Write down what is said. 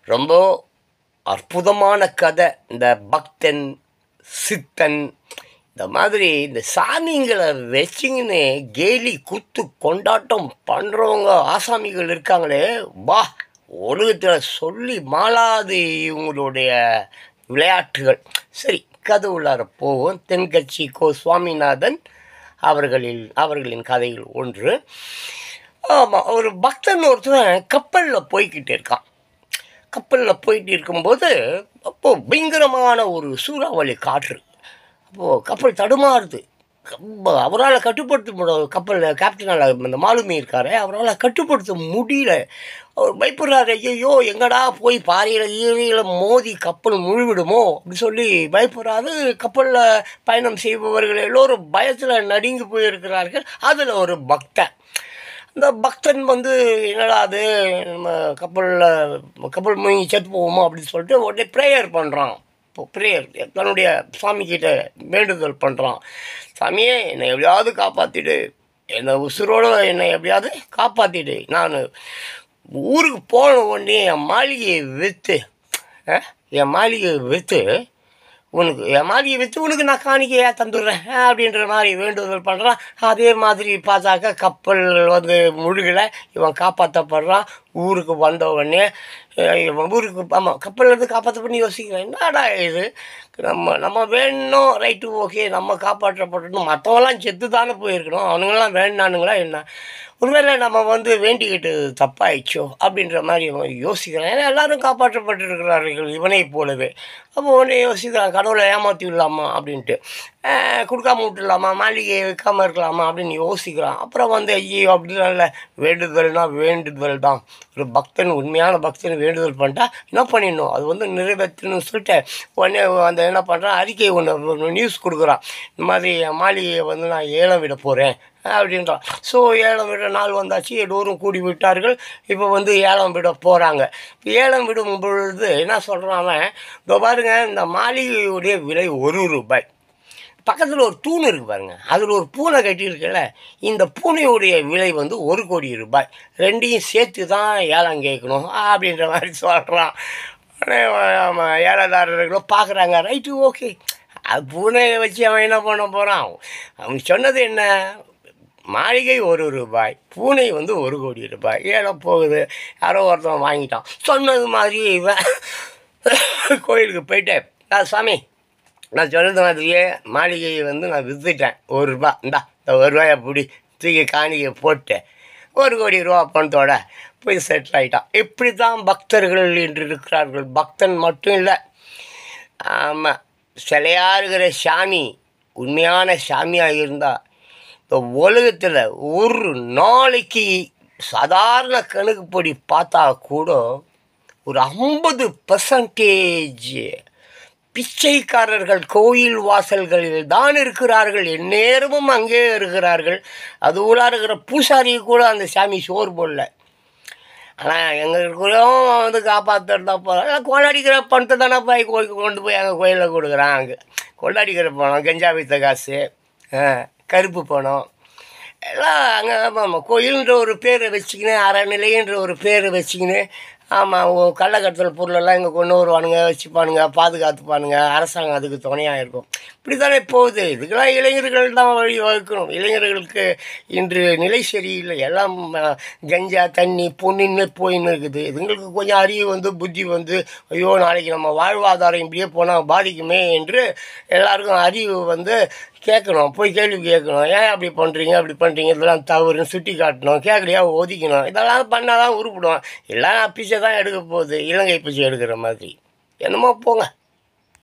ரொம்ப அற்புதமான கதை இந்த பக்தன் சித்தன் இந்த மாதிரி இந்த சாமிங்களை வச்சிங்கன்னு கேலி குத்து கொண்டாட்டம் பண்ணுறவங்க ஆசாமிகள் இருக்காங்களே வா உலகத்தில் சொல்லி மாளாது இவங்களுடைய விளையாட்டுகள் சரி கதை உள்ளார போவோம் தென்கட்சி கோ சுவாமிநாதன் அவர்களில் அவர்களின் கதையில் ஒன்று ஆமாம் ஒரு பக்தன் ஒருத்தன் கப்பலில் போய்கிட்டு இருக்கான் கப்பலில் போயிட்டு இருக்கும்போது அப்போது பயங்கரமான ஒரு சூறாவளி காற்று அப்போது கப்பல் தடுமாறுது ரொம்ப அவரால் கட்டுப்படுத்த முடியும் கப்பலில் கேப்டனால் இந்த மாலுமி இருக்காரு அவரால் கட்டுப்படுத்த முடியல அவர் பயப்படுறாரு ஐயோ எங்கடா போய் பாறையில் ஈரையில் மோதி கப்பல் முழுவிடுமோ அப்படின்னு சொல்லி பயப்படுறாரு கப்பலில் பயணம் செய்பவர்கள் எல்லோரும் பயத்தில் நடுங்கி போயிருக்கிறார்கள் அதில் ஒரு பக்தன் இந்த பக்தன் வந்து என்னடா அது நம்ம கப்பலில் கப்பல் மூங்கி செத்து போவோமோ அப்படின்னு சொல்லிட்டு உடனே ப்ரேயர் பண்ணுறான் இப்போ ப்ரேயர் தன்னுடைய சாமி கிட்ட வேண்டுதல் பண்ணுறான் சாமியே என்னை எப்படியாவது காப்பாற்றிடு என்னை உசுரோடு என்னை எப்படியாவது காப்பாற்றிடு நான் ஊருக்கு போன உடனே என் மாளிகையை விற்று என் மாளிகையை விற்று உனக்கு என் மாளிகையை விற்று உனக்கு நான் காணிக்கையா தந்துடுறேன் அப்படின்ற மாதிரி வேண்டுதல் பண்ணுறான் அதே மாதிரி பார்த்தாக்கா கப்பல் வந்து முழுகலை இவன் காப்பாற்றப்படுறான் ஊருக்கு வந்த உடனே அஹ் இவன் ஊருக்கு ஆமாம் கப்பல்லேருந்து காப்பாற்றப்பட்டு யோசிக்கிறேன் என்னடா இது நம்ம நம்ம வேணும் ரைட்டு ஓகே நம்ம காப்பாற்றப்பட்டணும் மற்றவங்களாம் செத்து தானே போயிருக்கணும் அவனுங்களாம் வேண்டானுங்களா என்ன ஒருவேளை நம்ம வந்து வேண்டிக்கிட்டு தப்பாயிடுச்சோ அப்படின்ற மாதிரி அவன் யோசிக்கிறான் ஏன்னா எல்லாரும் காப்பாற்றப்பட்டிருக்கிறார்கள் இவனை போலவே அப்போ உடனே யோசிக்கிறான் கடவுளை ஏமாற்றி விடலாமா அப்படின்ட்டு ஆஹ் கொடுக்காம விட்டுடலாமா மாளிகையை வைக்காமல் இருக்கலாமா அப்படின்னு யோசிக்கிறான் அப்புறம் வந்து ஐயோ அப்படிலாம் இல்லை வேண்டுதல்னா வேண்டுதல் தான் ஒரு பக்தன் உண்மையான பக்தன் வேண்டுதல் பண்ணிட்டா என்ன பண்ணிடணும் அது வந்து நிறைவேற்றணும்னு சொல்லிட்டு உடனே அந்த என்ன பண்ணுறான் அறிக்கை ஒன்று நியூஸ் கொடுக்குறான் இந்த மாதிரி என் மாளிகையை வந்து நான் ஏலம் விட போகிறேன் அப்படின்றான் ஸோ ஏலம் விட நாள் வந்தாச்சு எல்லோரும் கூடி விட்டார்கள் இப்போ வந்து ஏலம் விட போகிறாங்க ஏலம் விடும் பொழுது என்ன சொல்கிறான் அவன் இதோ பாருங்க இந்த மாளிகையுடைய விலை ஒரு ரூபாய் பக்கத்தில் ஒரு தூண் இருக்குது பாருங்க அதில் ஒரு பூனை கட்டியிருக்குல்ல இந்த பூனையுடைய விலை வந்து ஒரு கோடி ரூபாய் ரெண்டையும் சேர்த்து தான் ஏலம் கேட்கணும் அப்படின்ற மாதிரி சொல்கிறான் உடனே அவன் ஏலதாரர்களும் பார்க்குறாங்க ரைட்டு ஓகே அது பூனையை வச்சு அவன் என்ன பண்ண போகிறான் அவன் சொன்னது என்ன மாளிகை ஒரு ரூபாய் பூனை வந்து ஒரு கோடி ரூபாய் ஏலம் போகுது யாரோ ஒருத்தன் வாங்கிட்டான் சொன்னது மாதிரி இவன் கோயிலுக்கு போயிட்டு நான் சாமி நான் சொன்னது மாதிரியே மாளிகையை வந்து நான் விற்றுட்டேன் ஒரு ரூபா இந்தா இந்த ஒரு ரூபாயை பிடி தூக்கி காணிக்கை போட்டேன் ஒரு கோடி ரூபா பணத்தோட போய் செட்டில் ஆகிட்டான் இப்படி தான் பக்தர்கள் என்று இருக்கிறார்கள் பக்தன் மட்டும் இல்லை ஆமாம் சிலையாக இருக்கிற சாமி உண்மையான சாமியாக இருந்தால் இந்த உலகத்தில் ஒரு நாளைக்கு சாதாரண கணக்குப்படி பார்த்தா கூட ஒரு ஐம்பது பர்சன்டேஜ் பிச்சைக்காரர்கள் கோயில் வாசல்களில் தான் இருக்கிறார்கள் எந்நேரமும் அங்கே இருக்கிறார்கள் அது உள்ளார இருக்கிற பூசாரி கூட அந்த சாமி சோறு போடல ஆனால் எங்களுக்குள்ளேயும் வந்து காப்பாற்றுறது தான் போகிறோம் கொண்டாடிக்கிற பணத்தை தானே போய் கோயிலுக்கு கொண்டு போய் அங்கே கோயிலில் கொடுக்குறான் அங்கே கொண்டாடிக்கிற பணம் கஞ்சா வித்த காசு ஆ, கருப்பு பணம் எல்லாம் அங்கே ஆமாம் கோயில்ன்ற ஒரு பேரை வச்சுக்கின்னு அறநிலைன்ற ஒரு பேரை வச்சுக்கின்னு ஆமாம் கள்ளக்கடத்தல் பொருளெல்லாம் இங்கே கொண்டு வருவானுங்க வச்சுப்பானுங்க பாதுகாத்துப்பானுங்க அரசாங்கம் அதுக்கு துணையாக இருக்கும் இப்படி தானே போகுது இதுக்கெல்லாம் இளைஞர்கள் தான் வழி வகுக்கணும் இளைஞர்களுக்கு இன்று நிலை சரியில்லை எல்லாம் அஹ், கஞ்சா தண்ணி பொண்ணுன்னு போயின்னு இருக்குது இதுங்களுக்கு கொஞ்சம் அறிவு வந்து புத்தி வந்து ஐயோ நாளைக்கு நம்ம வாழ்வாதாரம் இப்படியே போனால் பாதிக்குமே என்று எல்லாருக்கும் அறிவு வந்து கேட்கணும் போய் கேள்வி கேட்கணும் ஏன் அப்படி பண்ணுறீங்க அப்படி பண்ணுறீங்க இதெல்லாம் தவறுன்னு சுட்டி காட்டணும் கேட்கலையா ஒதுக்கணும் இதெல்லாம் பண்ணால் தான் உருப்பிடும் எல்லாம் பிச்சை தான் எடுக்க போகுது இலங்கை பிச்சை எடுக்கிற மாதிரி என்னமோ போங்க